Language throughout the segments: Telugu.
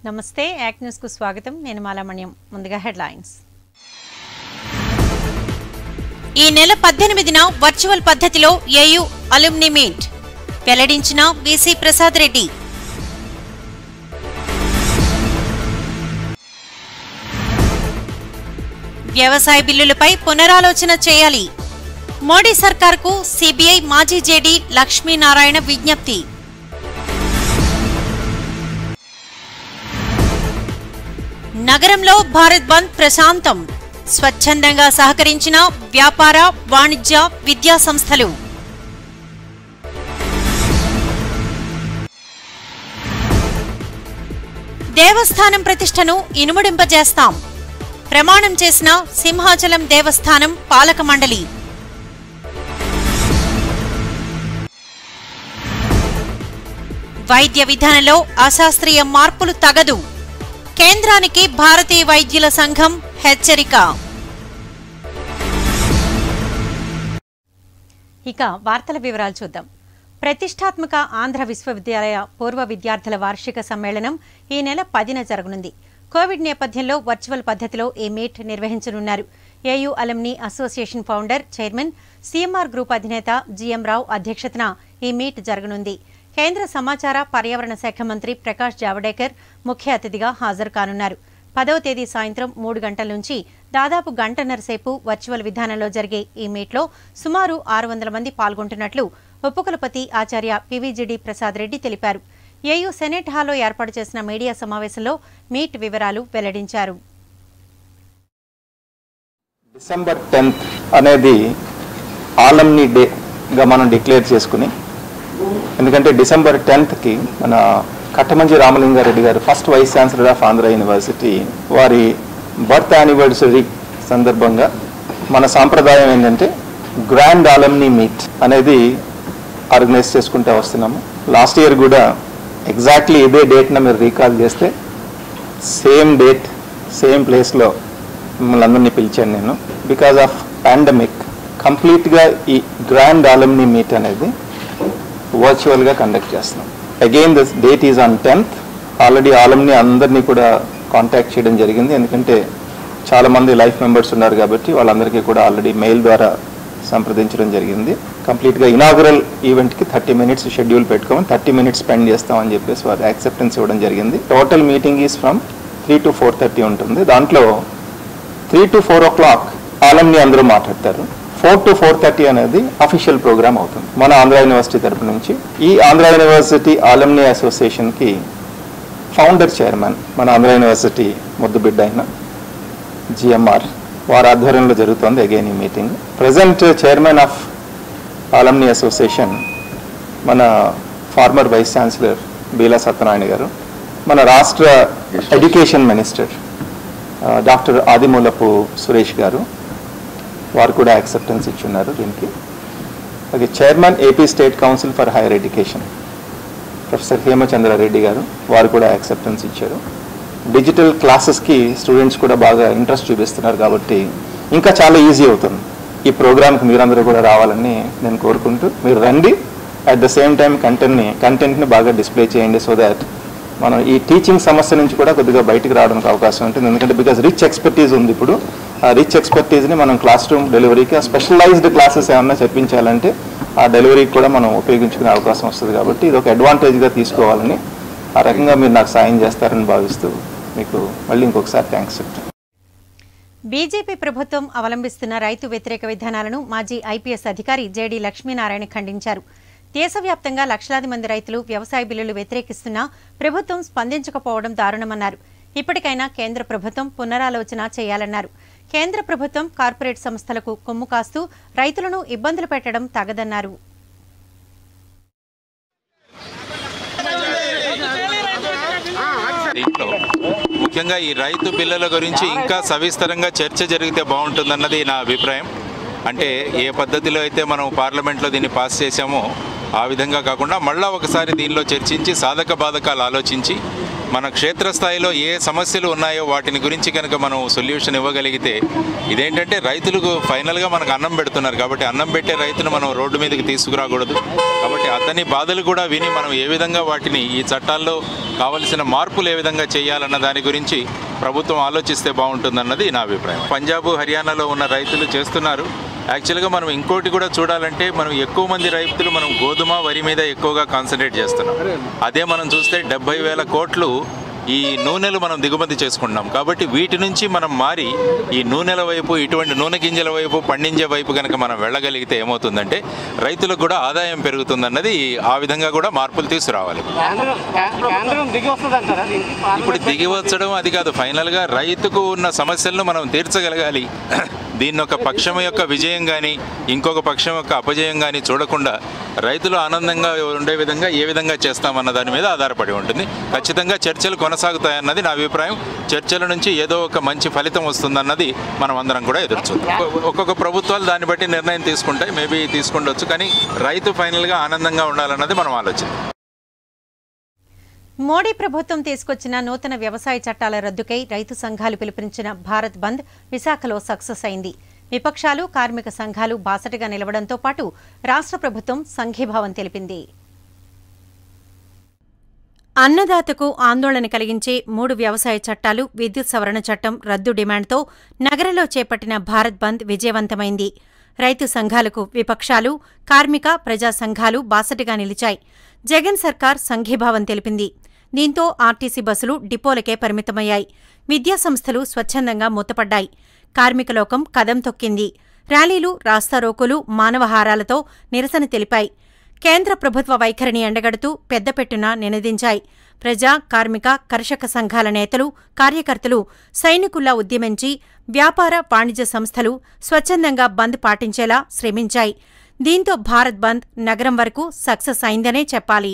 నమస్తే యాక్ న్యూస్ కు స్వాగతం నేను మాలామణ్యం ముందుగా హెడ్లైన్స్ ఈ నెల పద్దెనిమిదిన వర్చువల్ పద్ధతిలో ఏయు అలుమ్ని మీట్ వెల్లడించిన బీసీ ప్రసాద్ రెడ్డి వ్యవసాయ బిల్లులపై పునరాలోచన చేయాలి మోడీ సర్కార్కు సిబిఐ మాజీ జేడీ లక్ష్మీనారాయణ విజ్ఞప్తి నగరంలో భారత్ బంద్ ప్రశాంతం స్వచ్ఛందంగా సహకరించిన వ్యాపార వాణిజ్య విద్యా సంస్థలు దేవస్థానం ప్రతిష్టను ఇనుముడింపజేస్తాం ప్రమాణం చేసిన సింహాచలం దేవస్థానం పాలక మండలి వైద్య విధానంలో అశాస్త్రీయ మార్పులు తగదు కేంద్రానికి భారతీయ వైద్యుల సంఘం హెచ్చరిక ఇక వార్తల వివరాలు చూద్దాం ప్రతిష్టాత్మక ఆంధ్ర విశ్వవిద్యాలయ పూర్వ విద్యార్థుల వార్షిక సమ్మేళనం ఈ నెల పదిన జరగనుంది కోవిడ్ నేపథ్యంలో వర్చువల్ పద్ధతిలో ఈ మీట్ నిర్వహించనున్నారు AU alumni association founder chairman CMR group అధినేత జీఎం రావు అధ్యక్షతన ఈ మీట్ జరగనుంది కేంద్ర సమాచార పర్యావరణ శాఖ మంత్రి ప్రకాష్ జావడేకర్ ముఖ్య అతిథిగా హాజరు కానున్నారు పదవ తేదీ సాయంత్రం మూడు గంటల నుంచి దాదాపు గంటన్నర సేపు వర్చువల్ విధానంలో జరిగే ఈ మీట్లో సుమారు ఆరు వందల మంది పాల్గొంటున్నట్లు ఉపకులపతి ఆచార్య పివిజిడి ప్రసాద్ రెడ్డి తెలిపారు ఏయూ సెనెట్ హాల్లో ఏర్పాటు చేసిన మీడియా సమావేశంలో మీట్ వివరాలు వెల్లడించారు డిసెంబర్ టెన్త్ అనేది ఆలమ్ని డేగా మనం డిక్లేర్ చేసుకుని ఎందుకంటే డిసెంబర్ టెన్త్కి మన కట్టమంచి రామలింగారెడ్డి గారు first vice chancellor of Andhra university వారి బర్త్ యానివర్సరీ సందర్భంగా మన సాంప్రదాయం ఏంటంటే గ్రాండ్ ఆలమ్ని మీట్ అనేది ఆర్గనైజ్ చేసుకుంటూ వస్తున్నాము లాస్ట్ ఇయర్ కూడా ఎగ్జాక్ట్లీ ఇదే డేట్న మీరు రీకాల్ చేస్తే సేమ్ డేట్ సేమ్ ప్లేస్లో మిమ్మల్ని అందరినీ పిలిచాను నేను బికాజ్ ఆఫ్ పాండమిక్ కంప్లీట్గా ఈ గ్రాండ్ ఆలమ్ని మీట్ అనేది వర్చువల్గా కండక్ట్ చేస్తున్నాం again this date is on tenth already alumni అందరినీ కూడా కాంటాక్ట్ చేయడం జరిగింది ఎందుకంటే చాలామంది లైఫ్ మెంబర్స్ ఉన్నారు కాబట్టి వాళ్ళందరికీ కూడా ఆల్రెడీ మెయిల్ ద్వారా సంప్రదించడం జరిగింది కంప్లీట్గా ఇనాగురల్ ఈవెంట్కి థర్టీ మినిట్స్ షెడ్యూల్ పెట్టుకోమని థర్టీ మినిట్స్ స్పెండ్ చేస్తామని చెప్పేసి వారు యాక్సెప్టెన్స్ ఇవ్వడం జరిగింది total meeting is from three to four thirty ఉంటుంది దాంట్లో three to four o'clock alumni అందరూ మాట్లాడతారు ఫోర్ టు ఫోర్ థర్టీ అనేది అఫీషియల్ ప్రోగ్రామ్ అవుతుంది మన ఆంధ్ర యూనివర్సిటీ తరపు నుంచి ఈ ఆంధ్ర యూనివర్సిటీ ఆలంని అసోసియేషన్కి ఫౌండర్ చైర్మన్ మన ఆంధ్ర యూనివర్సిటీ ముద్దుబిడ్డ అయిన జిఎంఆర్ వారి ఆధ్వర్యంలో జరుగుతోంది అగైన్ ఈ meeting present chairman of alumni association మన former vice chancellor Beela Satyanarayana గారు మన రాష్ట్ర ఎడ్యుకేషన్ మినిస్టర్ ఆ, డాక్టర్ ఆదిమూలపు సురేష్ గారు వారు కూడా యాక్సెప్టెన్స్ ఇచ్చున్నారు దీనికి అలాగే chairman AP state council for higher education professor Hemachandrareddy గారు వారు కూడా యాక్సెప్టెన్స్ ఇచ్చారు డిజిటల్ క్లాసెస్కి స్టూడెంట్స్ కూడా బాగా ఇంట్రెస్ట్ చూపిస్తున్నారు కాబట్టి ఇంకా చాలా ఈజీ అవుతుంది ఈ ప్రోగ్రామ్కి మీరందరూ కూడా రావాలని నేను కోరుకుంటూ మీరు రండి అట్ ద సేమ్ టైం కంటెంట్ని కంటెంట్ని బాగా డిస్ప్లే చేయండి సో దాట్ మనం ఈ టీచింగ్ సమస్య నుంచి కూడా కొద్దిగా బయటికి రావడానికి అవకాశం ఉంటుంది ఎందుకంటే బికాస్ రిచ్ ఎక్స్పర్టీజ్ ఉంది ఇప్పుడు ఆ రిచ్ ఎక్స్పర్టీజ్ని మనం క్లాస్ రూమ్ డెలివరీకి ఆ స్పెషలైజ్డ్ క్లాసెస్ ఏమన్నా చెప్పించాలంటే ఆ డెలివరీకి కూడా మనం ఉపయోగించుకునే అవకాశం వస్తుంది కాబట్టి ఇది ఒక అడ్వాంటేజ్గా తీసుకోవాలని ఆ రకంగా మీరు నాకు సాయం చేస్తారని భావిస్తూ మీకు మళ్ళీ ఇంకొకసారి థ్యాంక్స్ చెప్తాను బీజేపీ ప్రభుత్వం అవలంబిస్తున్న రైతు వ్యతిరేక విధానాలను మాజీ ఐపీఎస్ అధికారి జేడీ లక్ష్మీనారాయణ ఖండించారు దేశవ్యాప్తంగా లక్షలాది మంది రైతులు వ్యవసాయ బిల్లులు వ్యతిరేకిస్తున్నా ప్రభుత్వం స్పందించకపోవడం దారుణమన్నారు ఇప్పటికైనా కేంద్ర ప్రభుత్వం పునరాలోచన చేయాలన్నారు కేంద్ర ప్రభుత్వం కార్పొరేట్ సంస్థలకు కొమ్ము కాస్తూ రైతులను ఇబ్బందులు పెట్టడం తగదన్నారు దీంట్లో ముఖ్యంగా ఈ రైతు బిల్లుల గురించి ఇంకా సవిస్తరంగా చర్చ జరిగితే బాగుంటుందన్నది నా అభిప్రాయం అంటే ఏ పద్ధతిలో అయితే మనం పార్లమెంట్లో దీన్ని పాస్ చేశామో ఆ విధంగా కాకుండా మళ్ళా ఒకసారి దీనిలో చర్చించి సాధక బాధకాలు ఆలోచించి మన క్షేత్రస్థాయిలో ఏ సమస్యలు ఉన్నాయో వాటిని గురించి కనుక మనం సొల్యూషన్ ఇవ్వగలిగితే ఇదేంటంటే రైతులకు ఫైనల్గా మనకు అన్నం పెడుతున్నారు కాబట్టి అన్నం పెట్టే రైతును మనం రోడ్డు మీదకి తీసుకురాకూడదు కాబట్టి అతని బాధలు కూడా విని మనం ఏ విధంగా వాటిని ఈ చట్టాల్లో కావలసిన మార్పులు ఏ విధంగా చేయాలన్న దాని గురించి ప్రభుత్వం ఆలోచిస్తే బాగుంటుందన్నది నా అభిప్రాయం పంజాబ్ హర్యానాలో ఉన్న రైతులు చేస్తున్నారు యాక్చువల్గా మనం ఇంకోటి కూడా చూడాలంటే మనం ఎక్కువ మంది రైతులు మనం గోధుమ వరి మీద ఎక్కువగా కాన్సన్ట్రేట్ చేస్తున్నాం అదే మనం చూస్తే డెబ్బై వేల కోట్లు ఈ నూనెలు మనం దిగుమతి చేసుకుంటున్నాం కాబట్టి వీటి నుంచి మనం మారి ఈ నూనెల వైపు ఇటువంటి నూనె గింజల వైపు పండించే వైపు కనుక మనం వెళ్ళగలిగితే ఏమవుతుందంటే రైతులకు కూడా ఆదాయం పెరుగుతుందన్నది ఆ విధంగా కూడా మార్పులు తీసుకురావాలి కేంద్రం కే- కేంద్రం దిగి వస్తుంది అంటారా దీనికి ఇప్పుడు దిగి వచ్చడం అది కాదు ఫైనల్గా రైతుకు ఉన్న సమస్యలను మనం తీర్చగలగాలి దీన్ని ఒక పక్షం యొక్క విజయం కానీ ఇంకొక పక్షం యొక్క అపజయం కానీ చూడకుండా రైతులు ఆనందంగా ఉండే విధంగా ఏ విధంగా చేస్తామన్న దాని మీద ఆధారపడి ఉంటుంది ఖచ్చితంగా చర్చలు కొనసాగుతాయన్నది నా అభిప్రాయం చర్చల నుంచి ఏదో ఒక మంచి ఫలితం వస్తుందన్నది మనం అందరం కూడా ఎదురు చూద్దాం ఒక్కొక్క ప్రభుత్వాలు దాన్ని బట్టి నిర్ణయం తీసుకుంటాయి మేబీ తీసుకుండొచ్చు కానీ రైతు ఫైనల్గా ఆనందంగా ఉండాలన్నది మనం ఆలోచిద్దాం మోడీ ప్రభుత్వం తీసుకొచ్చిన నూతన వ్యవసాయ చట్టాల రద్దుకై రైతు సంఘాలు పిలుపునిచ్చిన భారత్ బంద్ విశాఖలో సక్సెస్ అయింది విపక్షాలు కార్మిక సంఘాలు బాసటగా నిలవడంతో పాటు రాష్ట్ర ప్రభుత్వం సంఘీభావం తెలిపింది అన్నదాతకు ఆందోళన కలిగించే మూడు వ్యవసాయ చట్టాలు విద్యుత్ సవరణ చట్టం రద్దు డిమాండ్తో నగరంలో చేపట్టిన భారత్ బంద్ విజయవంతమైంది రైతు సంఘాలకు విపక్షాలు కార్మిక ప్రజా సంఘాలు బాసటగా నిలిచాయి జగన్ సర్కార్ సంఘీభావం తెలిపింది దీంతో ఆర్టీసీ బస్సులు డిపోలకే పరిమితమయ్యాయి విద్యాసంస్థలు స్వచ్ఛందంగా మూతపడ్డాయి కార్మిక లోకం కదం తొక్కింది ర్యాలీలు రాస్తారోకోలు మానవహారాలతో నిరసన తెలిపాయి కేంద్ర ప్రభుత్వ వైఖరిని ఎండగడుతూ పెద్దపెట్టున నినదించాయి ప్రజా కార్మిక కర్షక సంఘాల నేతలు కార్యకర్తలు సైనికుల్లా ఉద్యమించి వ్యాపార వాణిజ్య సంస్థలు స్వచ్ఛందంగా బంద్ పాటించేలా శ్రమించాయి దీంతో భారత్ బంద్ నగరం వరకు సక్సెస్ అయిందనే చెప్పాలి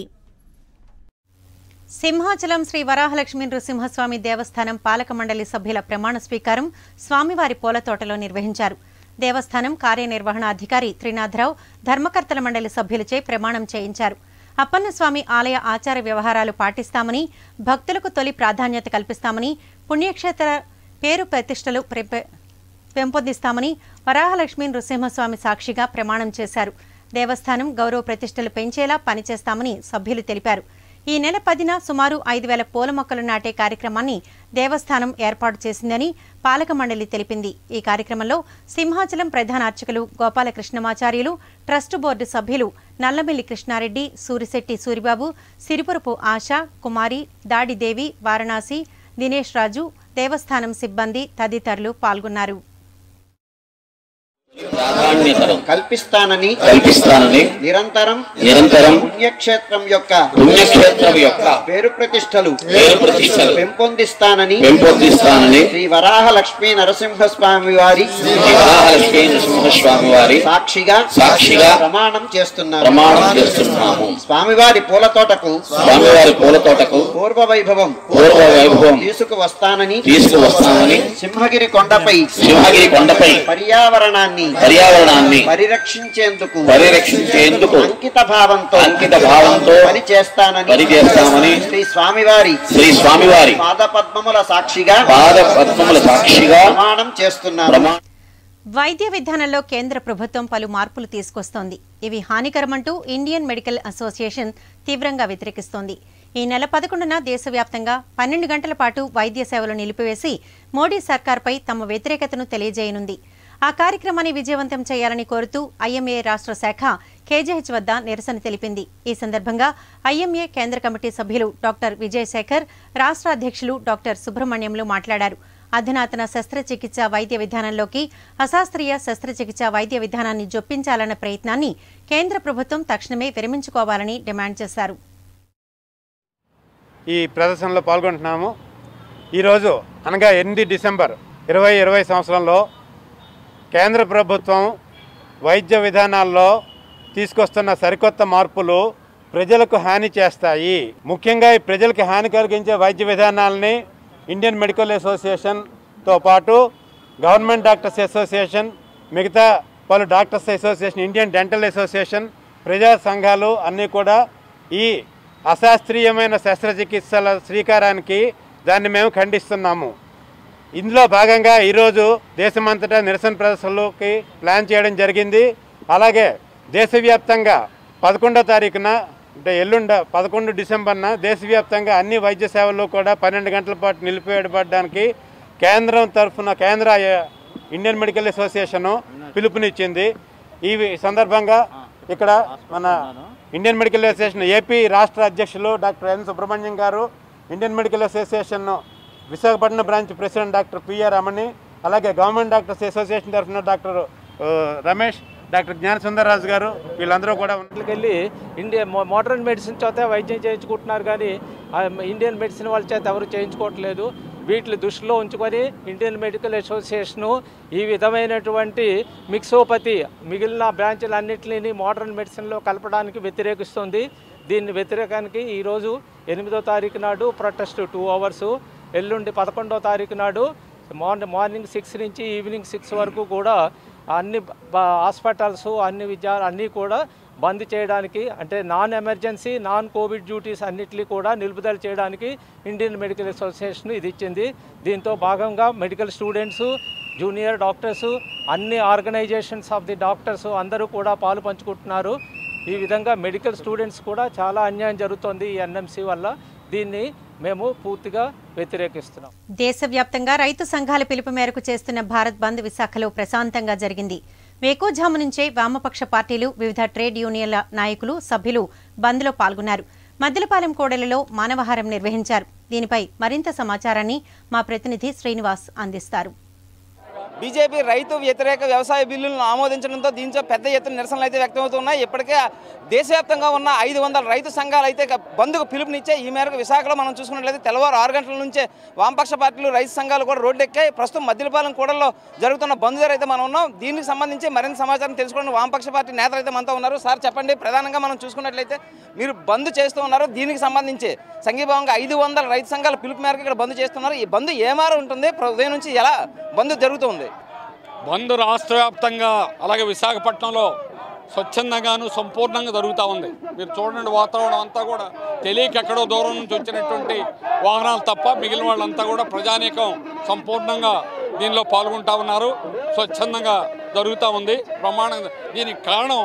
సింహాచలం శ్రీ వరాహలక్ష్మీ నృసింహస్వామి దేవస్థానం పాలక మండలి సభ్యుల ప్రమాణ స్వీకారం స్వామివారి పూలతోటలో నిర్వహించారు దేవస్థానం కార్యనిర్వహణాధికారి త్రినాథరావు ధర్మకర్తల మండలి సభ్యులచే ప్రమాణం చేయించారు అప్పన్నస్వామి ఆలయ ఆచార వ్యవహారాలు పాటిస్తామని భక్తులకు తొలి ప్రాధాన్యత కల్పిస్తామని పుణ్యక్షేత్ర పేరు ప్రతిష్టలు ప్రెపె- పెంపొందిస్తామని వరాహలక్ష్మీ నృసింహస్వామి సాక్షిగా ప్రమాణం చేశారు దేవస్థానం గౌరవ ప్రతిష్టలు పెంచేలా పనిచేస్తామని సభ్యులు తెలిపారు ఈ నెల పదిన సుమారు ఐదు వేల పూల మొక్కలు నాటే కార్యక్రమాన్ని దేవస్థానం ఏర్పాటు చేసిందని పాలక మండలి తెలిపింది ఈ కార్యక్రమంలో సింహాచలం ప్రధాన అర్చకులు గోపాలకృష్ణమాచార్యులు ట్రస్ట్ బోర్డు సభ్యులు నల్లమిల్లి కృష్ణారెడ్డి సూరిశెట్టి సూరిబాబు సిరిపురపు ఆశ కుమారి దాడిదేవి వారణాసి దినేష్ రాజు దేవస్థానం సిబ్బంది తదితరులు పాల్గొన్నారు ప్రాధాన్యతను కల్పిస్తానని కల్పిస్తానని నిరంతరం నిరంతరం పుణ్యక్షేత్రం యొక్క పుణ్యక్షేత్రం యొక్క పేరు ప్రతిష్టలు పేరు ప్రతిష్టలు పెంపొందిస్తానని పెంపొందిస్తానని శ్రీ వరాహ లక్ష్మీ నరసింహస్వామి వారి శ్రీ వరాహలక్ష్మీ నరసింహస్వామి వారి సాక్షిగా సాక్షిగా ప్రమాణం చేస్తున్నారు ప్రమాణం చేస్తున్నాము స్వామివారి పూల తోటకు స్వామివారి పూల తోటకు పూర్వ వైభవం పూర్వ వైభవం తీసుకువస్తానని తీసుకువస్తానని సింహగిరి కొండపై సింహగిరి కొండపై పర్యావరణాన్ని పర్యావరణాన్ని పరిరక్షించేందుకు పరిరక్షించేందుకు అంకిత భావంతో అంకిత భావంతో పని చేస్తానని పని చేస్తామని శ్రీ స్వామివారి శ్రీ స్వామివారి పాదపద్మముల సాక్షిగా పాద పద్మముల సాక్షిగా ప్రమాణం చేస్తున్నారు ప్రమా వైద్య విధానంలో కేంద్ర ప్రభుత్వం పలు మార్పులు తీసుకొస్తోంది ఇవి హానికరమంటూ ఇండియన్ మెడికల్ అసోసియేషన్ తీవ్రంగా వ్యతిరేకిస్తోంది ఈ నెల పదకొండున దేశవ్యాప్తంగా పన్నెండు గంటల పాటు వైద్య సేవలు నిలిపివేసి మోడీ సర్కార్పై తమ వ్యతిరేకతను తెలియజేయనుంది ఆ కార్యక్రమాన్ని విజయవంతం చేయాలని కోరుతూ ఐఎంఏ రాష్ట్ర శాఖ కేజీహెచ్ వద్ద నిరసన తెలిపింది ఈ సందర్భంగా ఐఎంఏ కేంద్ర కమిటీ సభ్యులు డాక్టర్ విజయశేఖర్ రాష్ట్ర అధ్యక్షులు డాక్టర్ సుబ్రహ్మణ్యంలు మాట్లాడారు అధునాతన శస్త్రచికిత్స వైద్య విధానంలోకి అశాస్త్రీయ శస్త్రచికిత్స వైద్య విధానాన్ని జొప్పించాలన్న ప్రయత్నాన్ని కేంద్ర ప్రభుత్వం తక్షణమే విరమించుకోవాలని డిమాండ్ చేశారు ఈ ప్రదర్శనలో పాల్గొంటున్నాము ఈరోజు అనగా ఎనిమిది డిసెంబర్ ఇరవై ఇరవై సంవత్సరంలో కేంద్ర ప్రభుత్వం వైద్య విధానాల్లో తీసుకొస్తున్న సరికొత్త మార్పులు ప్రజలకు హాని చేస్తాయి ముఖ్యంగా ఈ ప్రజలకు హాని కలిగించే వైద్య విధానాలని ఇండియన్ మెడికల్ అసోసియేషన్తో పాటు గవర్నమెంట్ డాక్టర్స్ అసోసియేషన్ మిగతా పలు doctors association Indian dental association ప్రజా సంఘాలు అన్నీ కూడా ఈ అశాస్త్రీయమైన శస్త్రచికిత్సల శ్రీకారానికి దాన్ని మేము ఖండిస్తున్నాము ఇందులో భాగంగా ఈరోజు దేశమంతటా నిరసన ప్రదర్శనలోకి ప్లాన్ చేయడం జరిగింది అలాగే దేశవ్యాప్తంగా పదకొండో తారీఖున అంటే ఎల్లుండ పదకొండు డిసెంబర్న దేశవ్యాప్తంగా అన్ని వైద్య సేవలు కూడా పన్నెండు గంటల పాటు నిలిపివేయబడడానికి కేంద్రం తరఫున కేంద్ర ఆ, ఇండియన్ మెడికల్ అసోసియేషను పిలుపునిచ్చింది ఈ వి- సందర్భంగా ఇక్కడ మన ఇండియన్ మెడికల్ అసోసియేషన్ ఏపీ రాష్ట్ర అధ్యక్షులు doctor N Subrahmanyam garu Indian medical association Visakhapatnam branch president doctor PR Ramani అలాగే గవర్నమెంట్ డాక్టర్స్ అసోసియేషన్ తరఫున డాక్టర్ ఆ, రమేష్ డాక్టర్ జ్ఞాన సుందర్రాజు గారు వీళ్ళందరూ కూడా ఉన్నారు. వెళ్ళి ఇండియా మో- మోడర్న్ మెడిసిన్ చేత వైద్యం చేయించుకుంటున్నారు కానీ ఆ ఇండియన్ మెడిసిన్ వాళ్ళ చేత ఎవరు చేయించుకోవట్లేదు వీటిని దృష్టిలో ఉంచుకొని ఇండియన్ మెడికల్ అసోసియేషను ఈ విధమైనటువంటి మిక్సోపతి మిగిలిన బ్రాంచ్లన్నింటినీ మోడర్న్ మెడిసిన్లో కలపడానికి వ్యతిరేకిస్తుంది దీన్ని వ్యతిరేకానికి ఈరోజు ఎనిమిదో తారీఖు నాడు ప్రొటెస్ట్ టూ అవర్స్ ఎల్లుండి పదకొండో తారీఖు నాడు మార్నింగ్ మార్నింగ్ సిక్స్ నుంచి ఈవినింగ్ సిక్స్ వరకు కూడా అన్ని బ- హాస్పిటల్స్ అన్ని విద్యా అన్నీ కూడా బంద్ చేయడానికి అంటే non emergency non covid duties అన్నిటినీ కూడా నిలుపుదల చేయడానికి ఇండియన్ మెడికల్ అసోసియేషన్ ఇది ఇచ్చింది దీంతో భాగంగా మెడికల్ స్టూడెంట్స్ జూనియర్ డాక్టర్స్ అన్ని ఆర్గనైజేషన్స్ ఆఫ్ ది డాక్టర్స్ అందరూ కూడా పాలు పంచుకుంటున్నారు ఈ విధంగా మెడికల్ స్టూడెంట్స్ కూడా చాలా అన్యాయం జరుగుతోంది ఈ ఎన్ఎంసీ వల్ల దీన్ని మేము పూర్తిగా వ్యతిరేకిస్తున్నాం దేశవ్యాప్తంగా రైతు సంఘాల పిలుపు మేరకు చేస్తున్న భారత్ బంద్ విశాఖలో ప్రశాంతంగా జరిగింది వేకోజాము నుంచే వామపక్ష పార్టీలు వివిధ ట్రేడ్ యూనియన్ల నాయకులు సభ్యులు బంద్లో పాల్గొన్నారు మద్దెలపాలెం కోడెలలో మానవహారం నిర్వహించారు దీనిపై మరింత సమాచారాన్ని మా ప్రతినిధి శ్రీనివాస్ అందిస్తారు బీజేపీ రైతు వ్యతిరేక వ్యవసాయ బిల్లులను ఆమోదించడంతో దీంతో పెద్ద ఎత్తున నిరసనలు అయితే వ్యక్తమవుతున్నాయి ఇప్పటికే దేశవ్యాప్తంగా ఉన్న ఐదు వందల రైతు సంఘాలు అయితే ఇక బంద్కు పిలుపునిచ్చే ఈ మేరకు విశాఖలో మనం చూసుకున్నట్లయితే తెల్లవారు ఆరు గంటల నుంచే వామపక్ష పార్టీలు రైతు సంఘాలు కూడా రోడ్డెక్కాయి ప్రస్తుతం మద్దిలపాలెం కూడల్లో జరుగుతున్న బంద్ దగ్గర అయితే మనం ఉన్నాం దీనికి సంబంధించి మరింత సమాచారం తెలుసుకోవడానికి వామపక్ష పార్టీ నేతలు అయితే మనతో ఉన్నారు సార్ చెప్పండి ప్రధానంగా మనం చూసుకున్నట్లయితే మీరు బంద్ చేస్తూ ఉన్నారు దీనికి సంబంధించి సంఘీభావంగా ఐదు వందల రైతు సంఘాల పిలుపు మేరకు ఇక్కడ బంద్ చేస్తున్నారు ఈ బంద్ ఏ మారు ఉంటుంది ఉదయం నుంచి ఎలా బంద్ జరుగుతుంది బంద్ రాష్ట్ర వ్యాప్తంగా అలాగే విశాఖపట్నంలో స్వచ్ఛందంగాను సంపూర్ణంగా జరుగుతూ ఉంది మీరు చూడండి వాతావరణం అంతా కూడా తెలియక ఎక్కడో దూరం నుంచి వచ్చినటువంటి వాహనాలు తప్ప మిగిలిన వాళ్ళంతా కూడా ప్రజానీకం సంపూర్ణంగా దీనిలో పాల్గొంటా ఉన్నారు స్వచ్ఛందంగా జరుగుతూ ఉంది ప్రమాణంగా దీనికి కారణం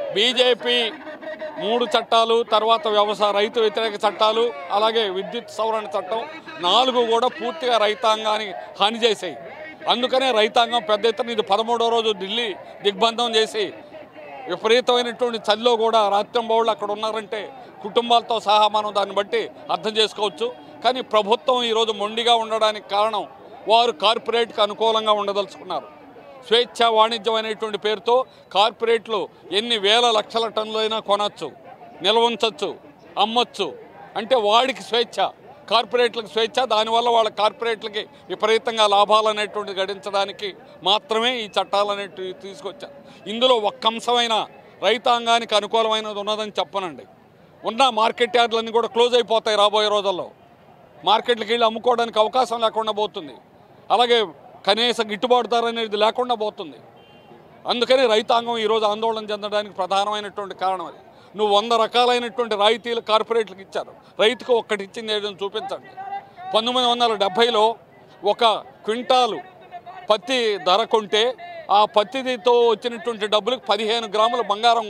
బీజేపీ మూడు చట్టాలు తర్వాత వ్యవసాయ రైతు వ్యతిరేక చట్టాలు అలాగే విద్యుత్ సవరణ చట్టం నాలుగు కూడా పూర్తిగా రైతాంగానికి హాని చేసాయి అందుకనే రైతాంగం పెద్ద ఎత్తున ఇది పదమూడో రోజు ఢిల్లీ దిగ్బంధం చేసి విపరీతమైనటువంటి చలిలో కూడా రాత్రింబౌళ్ళు అక్కడ ఉన్నారంటే కుటుంబాలతో సహా మనం దాన్ని బట్టి అర్థం చేసుకోవచ్చు కానీ ప్రభుత్వం ఈరోజు మొండిగా ఉండడానికి కారణం వారు కార్పొరేట్కి అనుకూలంగా ఉండదలుచుకున్నారు స్వేచ్ఛ వాణిజ్యం అనేటువంటి పేరుతో కార్పొరేట్లు ఎన్ని వేల లక్షల టన్నులైనా కొనచ్చు నిల్వ ఉంచచ్చు అమ్మొచ్చు అంటే వాడికి స్వేచ్ఛ కార్పొరేట్లకు స్వేచ్ఛ దానివల్ల వాళ్ళ కార్పొరేట్లకి విపరీతంగా లాభాలు అనేటువంటిది గడించడానికి మాత్రమే ఈ చట్టాలు అనేటివి తీసుకొచ్చారు ఇందులో ఒక్క అంశమైన రైతాంగానికి అనుకూలమైనది ఉన్నదని చెప్పనండి ఉన్న మార్కెట్ యార్డులన్నీ కూడా క్లోజ్ అయిపోతాయి రాబోయే రోజుల్లో మార్కెట్లకు వెళ్ళి అమ్ముకోవడానికి అవకాశం లేకుండా పోతుంది అలాగే కనీస గిట్టుబాటు ధర అనేది లేకుండా పోతుంది అందుకని రైతాంగం ఈరోజు ఆందోళన చెందడానికి ప్రధానమైనటువంటి కారణం అది నువ్వు వంద రకాలైనటువంటి రాయితీలు కార్పొరేట్లకు ఇచ్చారు రైతుకు ఒక్కటి ఇచ్చింది ఏదైనా చూపించండి పంతొమ్మిది వందల డెబ్భైలో ఒక క్వింటాలు పత్తి ధర కొంటే ఆ పత్తితో వచ్చినటువంటి డబ్బులకు పదిహేను గ్రాముల బంగారం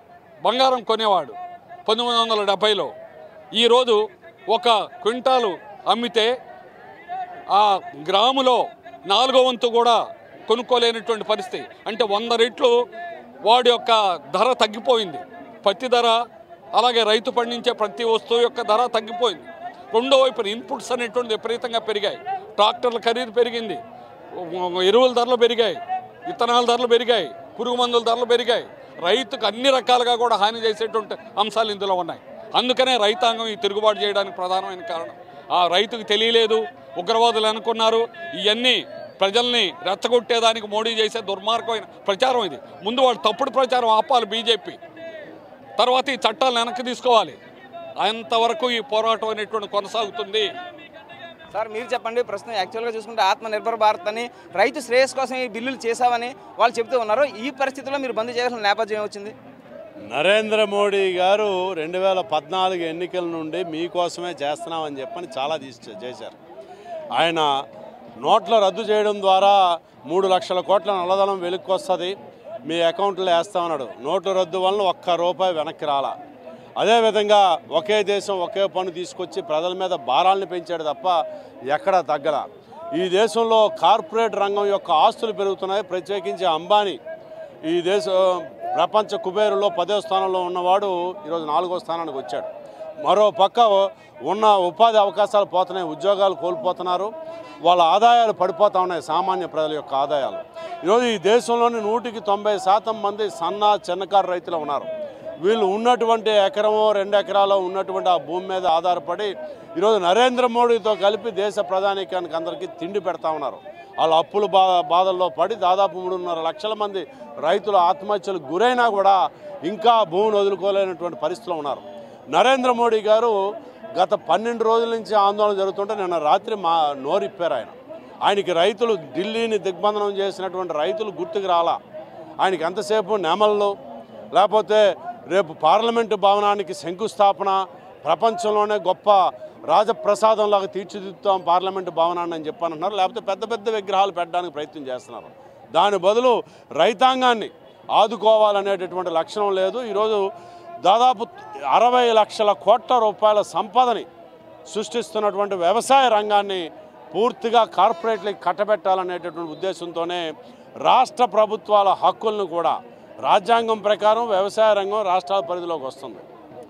బంగారం కొనేవాడు పంతొమ్మిది వందల డెబ్భైలో ఈరోజు ఒక క్వింటాలు అమ్మితే ఆ గ్రాములో నాలుగో వంతు కూడా కొనుక్కోలేనటువంటి పరిస్థితి అంటే వంద రెట్లు వాడి యొక్క ధర తగ్గిపోయింది పత్తి ధర అలాగే రైతు పండించే ప్రతి వస్తువు యొక్క ధర తగ్గిపోయింది రెండో వైపున ఇన్పుట్స్ అనేటువంటి విపరీతంగా పెరిగాయి ట్రాక్టర్ల ఖరీదు పెరిగింది ఎరువుల ధరలు పెరిగాయి విత్తనాల ధరలు పెరిగాయి పురుగు మందుల ధరలు పెరిగాయి రైతుకు అన్ని రకాలుగా కూడా హాని చేసేటువంటి అంశాలు ఇందులో ఉన్నాయి అందుకనే రైతాంగం ఈ తిరుగుబాటు చేయడానికి ప్రధానమైన కారణం ఆ రైతుకు తెలియలేదు ఉగ్రవాదులు అనుకున్నారు ఇవన్నీ ప్రజల్ని రెచ్చగొట్టేదానికి మోడీ చేసే దుర్మార్గమైన ప్రచారం ఇది ముందు వాళ్ళు తప్పుడు ప్రచారం ఆపాలి బీజేపీ తర్వాత ఈ చట్టాలు వెనక్కి తీసుకోవాలి అంతవరకు ఈ పోరాటం అనేటువంటి కొనసాగుతుంది సార్ మీరు చెప్పండి ప్రస్తుతం యాక్చువల్గా చూసుకుంటే ఆత్మ నిర్భర్ భారత్ అని రైతు శ్రేయస్ కోసం ఈ బిల్లులు చేశామని వాళ్ళు చెబుతూ ఉన్నారు ఈ పరిస్థితిలో మీరు బంద్ చేయాల్సిన నేపథ్యం వచ్చింది నరేంద్ర మోడీ గారు రెండు వేల పద్నాలుగు ఎన్నికల నుండి మీకోసమే చేస్తున్నామని చెప్పని చాలా తీసి చేశారు ఆయన నోట్ల రద్దు చేయడం ద్వారా మూడు లక్షల కోట్ల నల్లధనం వెలుక్కొస్తుంది మీ అకౌంట్లో వేస్తామన్నాడు నోట్ల రద్దు వలన ఒక్క రూపాయి వెనక్కి రాలా అదేవిధంగా ఒకే దేశం ఒకే పన్ను తీసుకొచ్చి ప్రజల మీద భారాలను పెంచాడు తప్ప ఎక్కడా తగ్గల ఈ దేశంలో కార్పొరేట్ రంగం యొక్క ఆస్తులు పెరుగుతున్నాయి ప్రత్యేకించి అంబానీ ఈ దేశ ప్రపంచ కుబేరులో పదో స్థానంలో ఉన్నవాడు ఈరోజు నాలుగో స్థానానికి వచ్చాడు మరో పక్క ఉన్న ఉపాధి అవకాశాలు పోతున్నాయి ఉద్యోగాలు కోల్పోతున్నారు వాళ్ళ ఆదాయాలు పడిపోతూ ఉన్నాయి సామాన్య ప్రజల యొక్క ఆదాయాలు ఈరోజు ఈ దేశంలోని నూటికి తొంభై శాతం మంది సన్న చిన్నకారు రైతులు ఉన్నారు వీళ్ళు ఉన్నటువంటి ఎకరమో రెండు ఎకరాలో ఉన్నటువంటి ఆ భూమి మీద ఆధారపడి ఈరోజు నరేంద్ర మోడీతో కలిపి దేశ ప్రధానికానికి అందరికీ తిండి పెడతా ఉన్నారు వాళ్ళ అప్పుల బా బాధల్లో పడి దాదాపు మూడున్నర లక్షల మంది రైతులు ఆత్మహత్యలకు గురైనా కూడా ఇంకా భూమిని వదులుకోలేనటువంటి పరిస్థితిలో ఉన్నారు నరేంద్ర మోడీ గారు గత పన్నెండు రోజుల నుంచి ఆందోళన జరుగుతుంటే నిన్న రాత్రి మా నోరిప్పారు ఆయన ఆయనకి రైతులు ఢిల్లీని దిగ్బంధనం చేసినటువంటి రైతులు గుర్తుకు రాలా ఆయనకి ఎంతసేపు నెమళ్ళు లేకపోతే రేపు పార్లమెంటు భవనానికి శంకుస్థాపన ప్రపంచంలోనే గొప్ప రాజప్రసాదంలాగా తీర్చిదిద్దుతాం పార్లమెంటు భవనాన్ని అని చెప్పానంటున్నారు లేకపోతే పెద్ద పెద్ద విగ్రహాలు పెట్టడానికి ప్రయత్నం చేస్తున్నారు దాని బదులు రైతాంగాన్ని ఆదుకోవాలనేటటువంటి లక్షణం లేదు ఈరోజు దాదాపు అరవై లక్షల కోట్ల రూపాయల సంపదని సృష్టిస్తున్నటువంటి వ్యవసాయ రంగాన్ని పూర్తిగా కార్పొరేట్లకి కట్టబెట్టాలనేటటువంటి ఉద్దేశంతోనే రాష్ట్ర ప్రభుత్వాల హక్కులను కూడా రాజ్యాంగం ప్రకారం వ్యవసాయ రంగం రాష్ట్రాల పరిధిలోకి వస్తుంది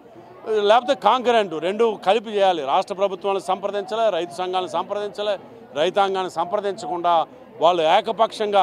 లేకపోతే కాంకరెంట్ రెండు కలిపి చేయాలి రాష్ట్ర ప్రభుత్వాలను సంప్రదించలే రైతు సంఘాలను సంప్రదించలే రైతాంగాన్ని సంప్రదించకుండా వాళ్ళు ఏకపక్షంగా